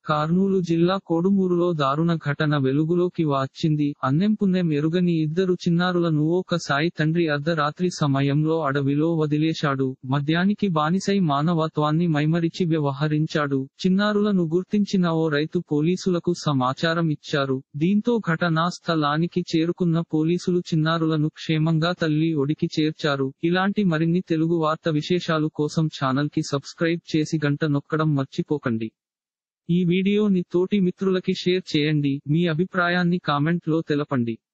కర్నూలు జిల్లా కోడుమూరులో దారుణ ఘటన వెలుగులోకి వచ్చింది అన్నెంపుణ్యం ఎరుగని ఇద్దరు చిన్నారులను ఒక సాయి తండ్రి అర్ధరాత్రి సమయంలో అడవిలో వదిలేశాడు మద్యానికి బానిసై మానవత్వాన్ని మైమరిచి వ్యవహరించాడు చిన్నారులను గుర్తించిన ఓ రైతు పోలీసులకు సమాచారం ఇచ్చారు దీంతో ఘటనా స్థలానికి చేరుకున్న పోలీసులు చిన్నారులను క్షేమంగా తల్లి ఒడికి చేర్చారు ఇలాంటి మరిన్ని తెలుగు వార్త విశేషాలు కోసం ఛానల్ కి సబ్స్క్రైబ్ చేసి గంట నొక్కడం మర్చిపోకండి ఈ వీడియోని తోటి మిత్రులకి షేర్ చేయండి మీ అభిప్రాయాన్ని కామెంట్ లో తెలపండి